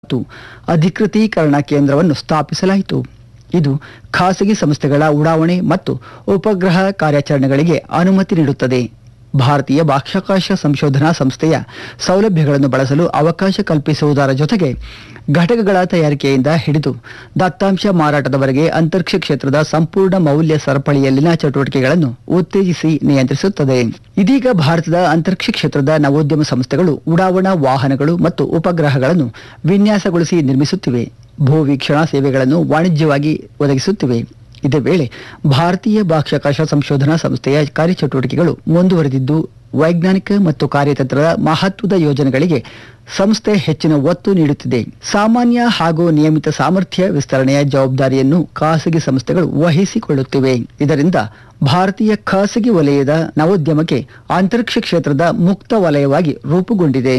ಮತ್ತು ಅಧಿಕೃತೀಕರಣ ಕೇಂದ್ರವನ್ನು ಸ್ಥಾಪಿಸಲಾಯಿತು ಇದು ಖಾಸಗಿ ಸಂಸ್ಥೆಗಳ ಉಡಾವಣೆ ಮತ್ತು ಉಪಗ್ರಹ ಕಾರ್ಯಾಚರಣೆಗಳಿಗೆ ಅನುಮತಿ ನೀಡುತ್ತದೆ ಭಾರತೀಯ ಬಾಹ್ಯಾಕಾಶ ಸಂಶೋಧನಾ ಸಂಸ್ಥೆಯ ಸೌಲಭ್ಯಗಳನ್ನು ಬಳಸಲು ಅವಕಾಶ ಕಲ್ಪಿಸುವುದರ ಜೊತೆಗೆ ಘಟಕಗಳ ತಯಾರಿಕೆಯಿಂದ ಹಿಡಿದು ದತ್ತಾಂಶ ಮಾರಾಟದವರೆಗೆ ಅಂತರಿಕ್ಷ ಕ್ಷೇತ್ರದ ಸಂಪೂರ್ಣ ಮೌಲ್ಯ ಸರಪಳಿಯಲ್ಲಿನ ಚಟುವಟಿಕೆಗಳನ್ನು ಉತ್ತೇಜಿಸಿ ನಿಯಂತ್ರಿಸುತ್ತದೆ ಇದೀಗ ಭಾರತದ ಅಂತರಿಕ್ಷ ಕ್ಷೇತ್ರದ ನವೋದ್ಯಮ ಸಂಸ್ಥೆಗಳು ಉಡಾವಣಾ ವಾಹನಗಳು ಮತ್ತು ಉಪಗ್ರಹಗಳನ್ನು ವಿನ್ಯಾಸಗೊಳಿಸಿ ನಿರ್ಮಿಸುತ್ತಿವೆ ಭೂವೀಕ್ಷಣಾ ಸೇವೆಗಳನ್ನು ವಾಣಿಜ್ಯವಾಗಿ ಒದಗಿಸುತ್ತಿವೆ ಇದೇ ವೇಳೆ ಭಾರತೀಯ ಬಾಹ್ಯಾಕಾಶ ಸಂಶೋಧನಾ ಸಂಸ್ಥೆಯ ಕಾರ್ಯಚಟುವಟಿಕೆಗಳು ಮುಂದುವರೆದಿದ್ದು ವೈಜ್ಞಾನಿಕ ಮತ್ತು ಕಾರ್ಯತಂತ್ರದ ಮಹತ್ವದ ಯೋಜನೆಗಳಿಗೆ ಸಂಸ್ಥೆ ಹೆಚ್ಚಿನ ಒತ್ತು ನೀಡುತ್ತಿದೆ ಸಾಮಾನ್ಯ ಹಾಗೂ ನಿಯಮಿತ ಸಾಮರ್ಥ್ಯ ವಿಸ್ತರಣೆಯ ಜವಾಬ್ದಾರಿಯನ್ನು ಖಾಸಗಿ ಸಂಸ್ಥೆಗಳು ವಹಿಸಿಕೊಳ್ಳುತ್ತಿವೆ ಇದರಿಂದ ಭಾರತೀಯ ಖಾಸಗಿ ವಲಯದ ನವೋದ್ಯಮಕ್ಕೆ ಅಂತರಿಕ್ಷ ಕ್ಷೇತ್ರದ ಮುಕ್ತ ವಲಯವಾಗಿ ರೂಪುಗೊಂಡಿದೆ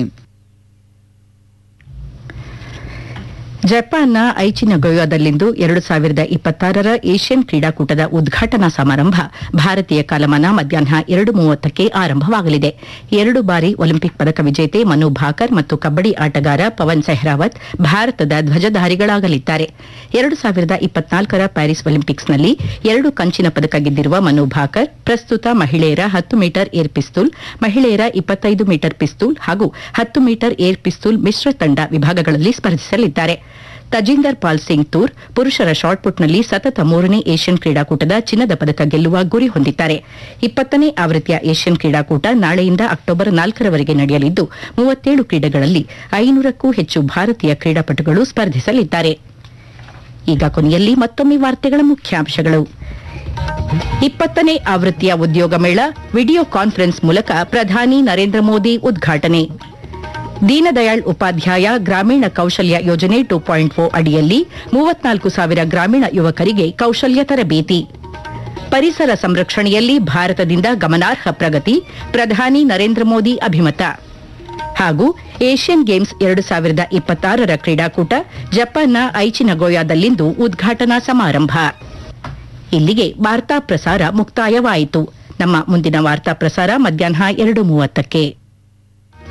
ಜಪಾನ್ನ ಐಚಿನಗೊಯೊದಲ್ಲಿಂದು ಎರಡು ಸಾವಿರದ ಇಪ್ಪತ್ತಾರರ ಏಷ್ಯನ್ ಕ್ರೀಡಾಕೂಟದ ಉದ್ಘಾಟನಾ ಸಮಾರಂಭ ಭಾರತೀಯ ಕಾಲಮಾನ ಮಧ್ಯಾಹ್ನ ಎರಡು ಮೂವತ್ತಕ್ಕೆ ಆರಂಭವಾಗಲಿದೆ ಎರಡು ಬಾರಿ ಒಲಿಂಪಿಕ್ ಪದಕ ವಿಜೇತೆ ಮನು ಭಾಕರ್ ಮತ್ತು ಕಬ್ಬಡಿ ಆಟಗಾರ ಪವನ್ ಸೆಹ್ರಾವತ್ ಭಾರತದ ಧ್ವಜಧಾರಿಗಳಾಗಲಿದ್ದಾರೆ ಎರಡು ಸಾವಿರದ ಇಪ್ಪತ್ನಾಲ್ಕರ ಪ್ಯಾರಿಸ್ ಒಲಿಂಪಿಕ್ಸ್ನಲ್ಲಿ ಎರಡು ಕಂಚಿನ ಪದಕ ಗೆದ್ದಿರುವ ಮನು ಭಾಕರ್ ಪ್ರಸ್ತುತ ಮಹಿಳೆಯರ ಹತ್ತು ಮೀಟರ್ ಏರ್ ಪಿಸ್ತೂಲ್ ಮಹಿಳೆಯರ ಇಪ್ಪತ್ತೈದು ಮೀಟರ್ ಪಿಸ್ತೂಲ್ ಹಾಗೂ ಹತ್ತು ಮೀಟರ್ ಏರ್ ಪಿಸ್ತೂಲ್ ಮಿಶ್ರ ತಂಡ ವಿಭಾಗಗಳಲ್ಲಿ ಸ್ಪರ್ಧಿಸಲಿದ್ದಾರೆ ತಜಿಂದರ್ ಪಾಲ್ ಸಿಂಗ್ ತೂರ್ ಪುರುಷರ ಶಾಟ್ಪುಟ್ನಲ್ಲಿ ಸತತ ಮೂರನೇ ಏಷ್ಯನ್ ಕ್ರೀಡಾಕೂಟದ ಚಿನ್ನದ ಪದಕ ಗೆಲ್ಲುವ ಗುರಿ ಹೊಂದಿದ್ದಾರೆ ಇಪ್ಪತ್ತನೇ ಆವೃತ್ತಿಯ ಏಷ್ಯನ್ ಕ್ರೀಡಾಕೂಟ ನಾಳೆಯಿಂದ ಅಕ್ಟೋಬರ್ ನಾಲ್ಕರವರೆಗೆ ನಡೆಯಲಿದ್ದು ಮೂವತ್ತೇಳು ಕ್ರೀಡೆಗಳಲ್ಲಿ ಐನೂರಕ್ಕೂ ಹೆಚ್ಚು ಭಾರತೀಯ ಕ್ರೀಡಾಪಟುಗಳು ಸ್ಪರ್ಧಿಸಲಿದ್ದಾರೆ ಈಗ ಕೊನೆಯಲ್ಲಿ ಮತ್ತೊಮ್ಮೆ ವಾರ್ತೆಗಳ ಮುಖ್ಯಾಂಶಗಳು ಇಪ್ಪತ್ತನೇ ಆವೃತ್ತಿಯ ಉದ್ಯೋಗ ಮೇಳ ವಿಡಿಯೋ ಕಾನ್ಫರೆನ್ಸ್ ಮೂಲಕ ಪ್ರಧಾನಿ ನರೇಂದ್ರ ಮೋದಿ ಉದ್ಘಾಟನೆ ದೀನದಯಾಳ್ ಉಪಾಧ್ಯಾಯ ಗ್ರಾಮೀಣ ಕೌಶಲ್ಯ ಯೋಜನೆ ಟು ಪಾಯಿಂಟ್ ಓ ಅಡಿಯಲ್ಲಿ ಮೂವತ್ನಾಲ್ಕು ಸಾವಿರ ಗ್ರಾಮೀಣ ಯುವಕರಿಗೆ ಕೌಶಲ್ಯ ತರಬೇತಿ ಪರಿಸರ ಸಂರಕ್ಷಣೆಯಲ್ಲಿ ಭಾರತದಿಂದ ಗಮನಾರ್ಹ ಪ್ರಗತಿ ಪ್ರಧಾನಿ ನರೇಂದ್ರ ಮೋದಿ ಅಭಿಮತ ಹಾಗೂ ಏಷ್ಯನ್ ಗೇಮ್ಸ್ ಎರಡು ಸಾವಿರದ ಇಪ್ಪತ್ತಾರರ ಕ್ರೀಡಾಕೂಟ ಜಪಾನ್ನ ಐಚಿನಗೋಯಾದಲ್ಲಿಂದು ಉದ್ಘಾಟನಾ ಸಮಾರಂಭ ಇಲ್ಲಿಗೆ ವಾರ್ತಾ ಪ್ರಸಾರ ಮುಕ್ತಾಯವಾಯಿತು ನಮ್ಮ ಮುಂದಿನ ವಾರ್ತಾ ಪ್ರಸಾರ ಮಧ್ಯಾಹ್ನ ಎರಡು ಮೂವತ್ತಕ್ಕೆ